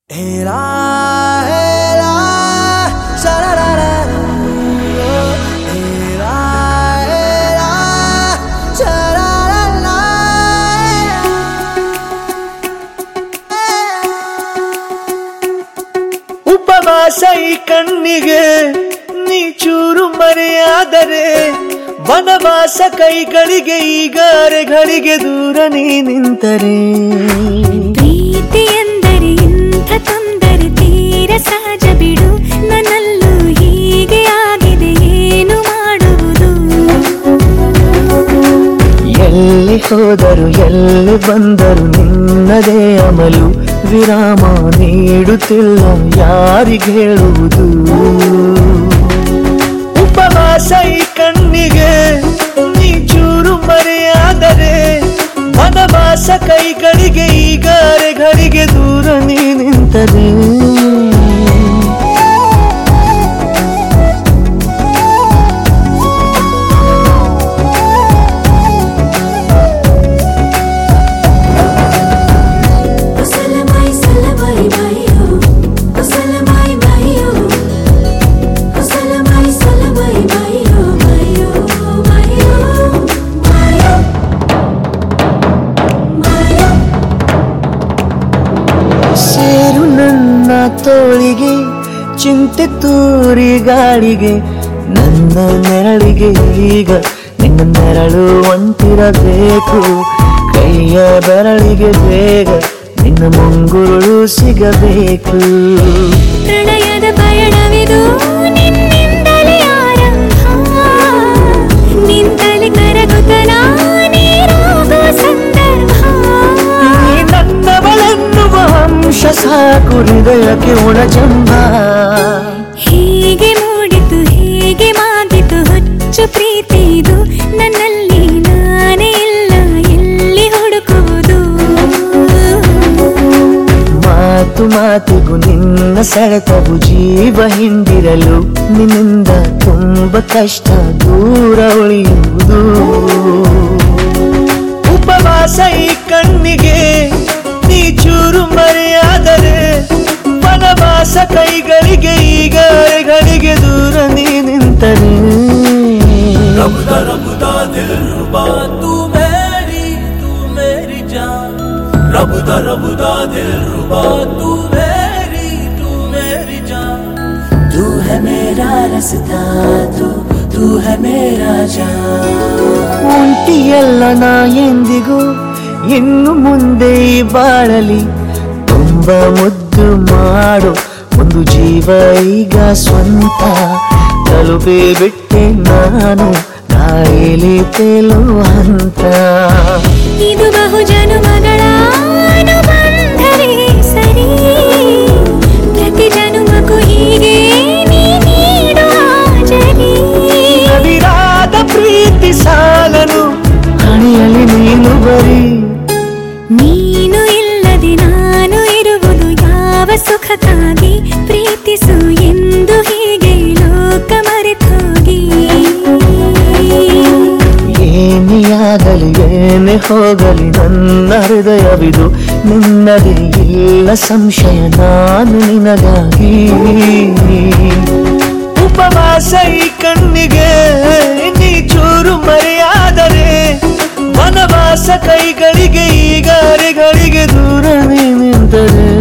Era, era, sha-la-la-la, era, era, sha-la-la-la, ಉಪವಾಸ ಈ ಕಣ್ಣಿಗೆ ನೀ ಚೂರು ಮರೆಯಾದರೆ ವನವಾಸ ಕೈಗಳಿಗೆ ಈಗಾರೆಗಳಿಗೆ ದೂರ ನೀ ನಿಂತರೆ ಪ್ರೀತಿ ಎಂದರೆ ಇಂಥ ತೊಂದರೆ ತೀರ ಸಹಜ ಬಿಡು ನನ್ನಲ್ಲೂ ಹೀಗೆ ಆಗಿದೆ ಏನು ಮಾಡುವುದು ಎಲ್ಲಿ ಹೋದರು ಎಲ್ಲಿ ಬಂದರು ನಿನ್ನದೇ ಅಮಲು ವಿರಾಮ ನೀಡುತ್ತಿಲ್ಲ ಯಾರಿಗೆ ಹೇಳುವುದು ಉಪವಾಸ ಈ ಕಣ್ಣಿಗೆ ನೀ ಚೂರು ಮರೆಯಾದರೆ ವನವಾಸ ಕೈಗಳಿಗೆ ಈಗಾರೆಗಳಿಗೆ ದೂರ ನೀ ನಿಂತರೆ Salamai salamai bayo Salamai bayo Salamai salamai bayo bayo bayo bayo bayo ಸೇರು ನನ್ನ ತೋಳಿಗೆ ಚಿಂತೆ ತೂರಿ ಗಾಳಿಗೆ ನನ್ನ ನೆರಳಿಗೆ ಈಗ ನಿನ್ನ ನೆರಳು ಒಂಟಿರಬೇಕು ಕೈಯ ಬೆರಳಿಗೆ ಬೇಗ ನಿನ್ನ ಮುಂಗುರುಳು ಸಿಗಬೇಕು ಪ್ರಣಯದ ಪಯಣವಿದು ನಿನ್ನಿಂದಲೇ ಆರಂಭ ನಿಂತಲೇ ಕರಗುತ್ತ ನೀರಾಗೋ ಸಂದರ್ಭ ನೀ ನನ್ನವಳೆನ್ನುವ ಅಂಶ ಸಾಕು ಹೃದಯಕ್ಕೆ ಒಣಜಂಬ ಹೀಗೆ ಮೂಡಿತು ಹೇಗೆ ಮಾಗಿತು ಹುಚ್ಚು ಪ್ರೀತಿ ಇದು ನನ್ನಲ್ಲಿ ನಾನೇ ಇಲ್ಲ ಎಲ್ಲಿ ಹುಡುಕುವುದು ಮಾತು ಮಾತಿಗೂ ನಿನ್ನ ಸೆಳೆತವು ಜೀವ ಹಿಂದಿರಲು ನಿನ್ನಿಂದ ತುಂಬ ಕಷ್ಟ ದೂರ ಉಳಿಯುವುದು ಉಪವಾಸ ಈ ಕಣ್ಣಿಗೆ ನೀ ಚೂರು ಮರೆಯಾದರೆ ವನವಾಸ ಕೈಗಳಿಗೆ ಈಗಾರೆಗಳಿಗೆ ದೂರ ನೀ ನಿಂತರೆ रबदा रबदा दिल रुबा तू मेरी तू मेरी जान रबदा रबदा दिल रुबा तू मेरी तू मेरी जान तू है मेरा रास्ता तू तू है मेरा जान ಒಂಟಿಯಲ್ಲ ನಾ ಎಂದಿಗೂ ಇನ್ನು ಮುಂದೆ ಈ ಬಾಳಲಿ ತುಂಬ ಮುದ್ದು ಮಾಡು ಒಂದು ಜೀವ ಈಗ ಸ್ವಂತ ತಲುಪಿ ಬಿಟ್ಟೆ ನಾನು ಕಾಯಿಲೆ ತೇಲುವ ಹಂತ ಇದು ಬಹು ಜನುಮಗಳ ಅನುಬಂಧವೇ ಸರಿ ಪ್ರತಿ ಜನುಮಕ್ಕೂ ಹೀಗೆ ನೀ ನೀಡುವ ಜರಿ ಅವಿರಾದ ಪ್ರೀತಿ ಸಾಲನು ಹಣಿಯಲಿ ನೀನು ಬರೀ ನೀನು ಇಲ್ಲದೆ ನಾನು ಇರುವುದು ಯಾವ ಸುಖಕ್ಕಾಗಿ ಪ್ರೀತಿಸು ಎಂದು ಹೀಗೆ ಲೋಕ ಮರೆತೋಗಿ ಏನೇ ಆಗಲಿ ಏನೇ ಹೋಗಲಿ ನನ್ನ ಹೃದಯವಿದು ನಿನ್ನದೇ ಇಲ್ಲ ಸಂಶಯ ನಾನು ನಿನಗಾಗಿ ಉಪವಾಸ ಈ ಕಣ್ಣಿಗೆ ನೀ ಚೂರು ಮರೆಯಾದರೆ ವನವಾಸ ಕೈಗಳಿಗೆ ಈಗಾರೆಗಳಿಗೆ ದೂರ ನೀ ನಿಂತರೆ